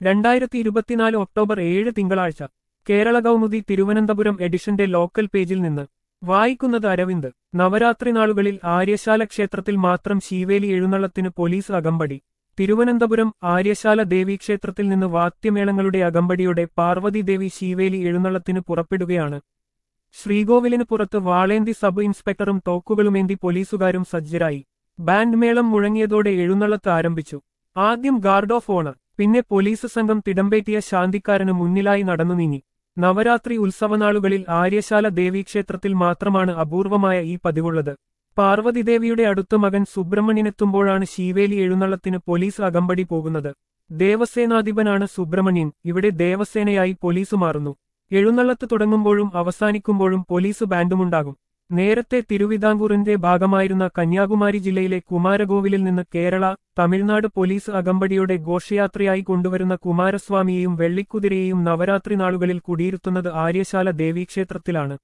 രണ്ടായിരത്തി ഇരുപത്തിനാല് ഒക്ടോബർ ഏഴ് തിങ്കളാഴ്ച കേരള കൗമുദി തിരുവനന്തപുരം എഡിഷന്റെ ലോക്കൽ പേജിൽ നിന്ന് വായിക്കുന്നത് അരവിന്ദ് നവരാത്രി നാളുകളിൽ ആര്യശാല ക്ഷേത്രത്തിൽ മാത്രം ശീവേലി എഴുന്നള്ളത്തിന് പോലീസ് അകമ്പടി തിരുവനന്തപുരം ആര്യശാല ദേവീക്ഷേത്രത്തിൽ നിന്ന് വാദ്യമേളങ്ങളുടെ അകമ്പടിയോടെ പാർവതി ദേവി ശീവേലി എഴുന്നള്ളത്തിന് പുറപ്പെടുകയാണ് ശ്രീകോവിലിന് പുറത്ത് വാളേന്തി സബ് ഇൻസ്പെക്ടറും തോക്കുകളുമേന്തി പോലീസുകാരും സജ്ജരായി ബാൻഡ് മേളം മുഴങ്ങിയതോടെ എഴുന്നള്ളത്ത് ആരംഭിച്ചു ആദ്യം ഗാർഡ് ഓഫ് ഓണർ പിന്നെ പോലീസ് സംഘം തിടമ്പേറ്റിയ ശാന്തിക്കാരന് മുന്നിലായി നടന്നു നീങ്ങി നവരാത്രി ഉത്സവനാളുകളിൽ ആര്യശാല ദേവീക്ഷേത്രത്തിൽ മാത്രമാണ് അപൂർവമായ ഈ പതിവുള്ളത് പാർവതിദേവിയുടെ അടുത്ത മകൻ സുബ്രഹ്മണ്യനെത്തുമ്പോഴാണ് ശീവേലി എഴുന്നള്ളത്തിന് പോലീസ് അകമ്പടി പോകുന്നത് ദേവസേനാധിപനാണ് സുബ്രഹ്മണ്യൻ ഇവിടെ ദേവസേനയായി പോലീസ് മാറുന്നു എഴുന്നള്ളത്ത് തുടങ്ങുമ്പോഴും അവസാനിക്കുമ്പോഴും പോലീസ് ബാൻഡുമുണ്ടാകും നേരത്തെ തിരുവിതാംകൂറിന്റെ ഭാഗമായിരുന്ന കന്യാകുമാരി ജില്ലയിലെ കുമാരകോവിലിൽ നിന്ന് കേരള തമിഴ്നാട് പോലീസ് അകമ്പടിയോടെ ഘോഷയാത്രയായി കൊണ്ടുവരുന്ന കുമാരസ്വാമിയെയും വെള്ളിക്കുതിരയെയും നവരാത്രി നാളുകളിൽ കുടിയിരുത്തുന്നത് ആര്യശാല ദേവീക്ഷേത്രത്തിലാണ്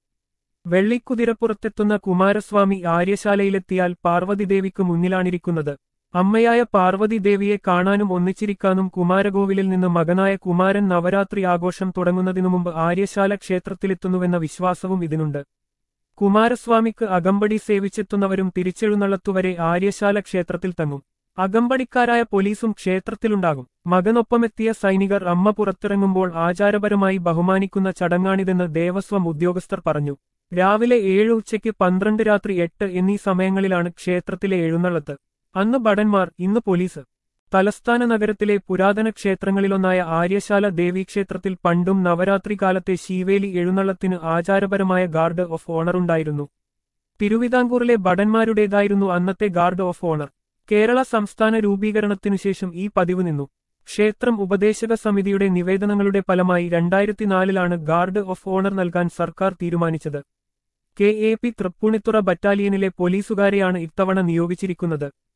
വെള്ളിക്കുതിരപ്പുറത്തെത്തുന്ന കുമാരസ്വാമി ആര്യശാലയിലെത്തിയാൽ പാർവതിദേവിക്ക് മുന്നിലാണിരിക്കുന്നത് അമ്മയായ പാർവതി ദേവിയെ കാണാനും ഒന്നിച്ചിരിക്കാനും കുമാരകോവിലിൽ നിന്ന് മകനായ കുമാരൻ നവരാത്രി ആഘോഷം തുടങ്ങുന്നതിനു മുമ്പ് ആര്യശാല ക്ഷേത്രത്തിലെത്തുന്നുവെന്ന വിശ്വാസവും ഇതിനുണ്ട് കുമാരസ്വാമിക്ക് അകമ്പടി സേവിച്ചെത്തുന്നവരും തിരിച്ചെഴുന്നള്ളത്തുവരെ ആര്യശാല ക്ഷേത്രത്തിൽ തങ്ങും അകമ്പടിക്കാരായ പോലീസും ക്ഷേത്രത്തിലുണ്ടാകും മകനൊപ്പമെത്തിയ സൈനികർ അമ്മ പുറത്തിറങ്ങുമ്പോൾ ആചാരപരമായി ബഹുമാനിക്കുന്ന ചടങ്ങാണിതെന്ന് ദേവസ്വം ഉദ്യോഗസ്ഥർ പറഞ്ഞു രാവിലെ ഏഴ് ഉച്ചയ്ക്ക് പന്ത്രണ്ട് രാത്രി എട്ട് എന്നീ സമയങ്ങളിലാണ് ക്ഷേത്രത്തിലെ എഴുന്നള്ളത്ത് അന്ന് ഭടന്മാർ ഇന്ന് പോലീസ് തലസ്ഥാന നഗരത്തിലെ പുരാതന ക്ഷേത്രങ്ങളിലൊന്നായ ആര്യശാല ദേവീക്ഷേത്രത്തിൽ പണ്ടും നവരാത്രി കാലത്തെ ശീവേലി എഴുന്നള്ളത്തിന് ആചാരപരമായ ഗാർഡ് ഓഫ് ഓണറുണ്ടായിരുന്നു തിരുവിതാംകൂറിലെ ഭടന്മാരുടേതായിരുന്നു അന്നത്തെ ഗാർഡ് ഓഫ് ഓണർ കേരള സംസ്ഥാന രൂപീകരണത്തിനുശേഷം ഈ പതിവ് നിന്നു ക്ഷേത്രം ഉപദേശക സമിതിയുടെ നിവേദനങ്ങളുടെ ഫലമായി രണ്ടായിരത്തിനാലിലാണ് ഗാർഡ് ഓഫ് ഓണർ നൽകാൻ സർക്കാർ തീരുമാനിച്ചത് കെ എ പി തൃപ്പൂണിത്തുറ ബറ്റാലിയനിലെ പോലീസുകാരെയാണ് ഇത്തവണ നിയോഗിച്ചിരിക്കുന്നത്